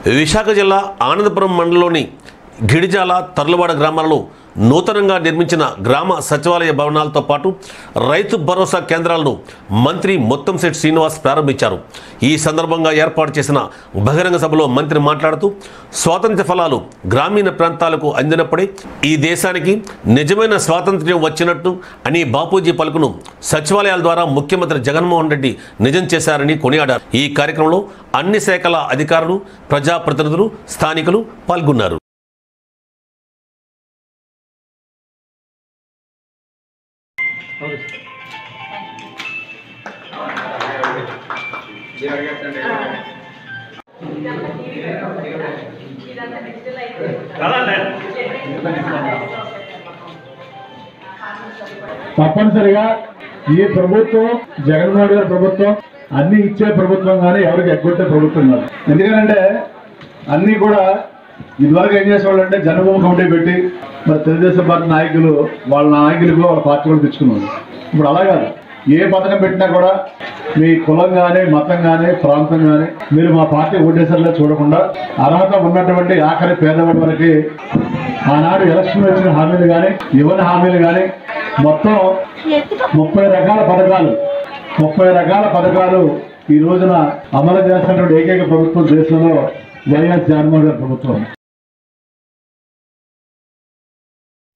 విశాఖ జిల్లా ఆనందపురం మండలంలోని గిడిజాల తర్లువాడ గ్రామాలలో నూతనంగా నిర్మించిన గ్రామ సచివాలయ భవనాలతో పాటు రైతు భరోసా కేంద్రాలను మంత్రి మొత్తంశెట్టి శ్రీనివాస్ ప్రారంభించారు ఈ సందర్భంగా ఏర్పాటు చేసిన బహిరంగ సభలో మంత్రి మాట్లాడుతూ స్వాతంత్ర్య ఫలాలు గ్రామీణ ప్రాంతాలకు అందినప్పుడే ఈ దేశానికి నిజమైన స్వాతంత్ర్యం వచ్చినట్టు అని బాపూజీ పలుకును సచివాలయాల ద్వారా ముఖ్యమంత్రి జగన్మోహన్ రెడ్డి నిజం చేశారని కొనియాడారు ఈ కార్యక్రమంలో అన్ని శాఖల అధికారులు ప్రజాప్రతినిధులు స్థానికులు పాల్గొన్నారు తప్పనిసరిగా ఈ ప్రభుత్వం జగన్మోహన్ గారి ప్రభుత్వం అన్ని ఇచ్చే ప్రభుత్వం కానీ ఎవరికి ఎగ్గొట్టే ప్రభుత్వం కాదు ఎందుకంటే అన్ని కూడా ఇదివరకు ఏం చేసేవాళ్ళు అంటే జన్మభూమి కమిటీ పెట్టి మరి తెలుగుదేశం పార్టీ నాయకులు వాళ్ళ నాయకులకు వాళ్ళ పార్టీ కూడా తెచ్చుకున్నారు ఇప్పుడు అలా కాదు ఏ పథకం పెట్టినా కూడా మీ కులం కానీ మతం కానీ ప్రాంతం కానీ మీరు మా పార్టీ ఓటేసరిలో చూడకుండా అర్హత ఉన్నటువంటి ఆఖరి పేదవాడి వరకు ఆనాడు ఎలక్షన్ వచ్చిన హామీలు కానీ ఇవ్వని హామీలు కానీ మొత్తం ముప్పై రకాల పథకాలు ముప్పై రకాల పథకాలు ఈ రోజున అమలు చేస్తున్నటువంటి ఏకైక ప్రభుత్వం దేశంలో వైఎస్ జగన్మోహన్ గారి ప్రభుత్వం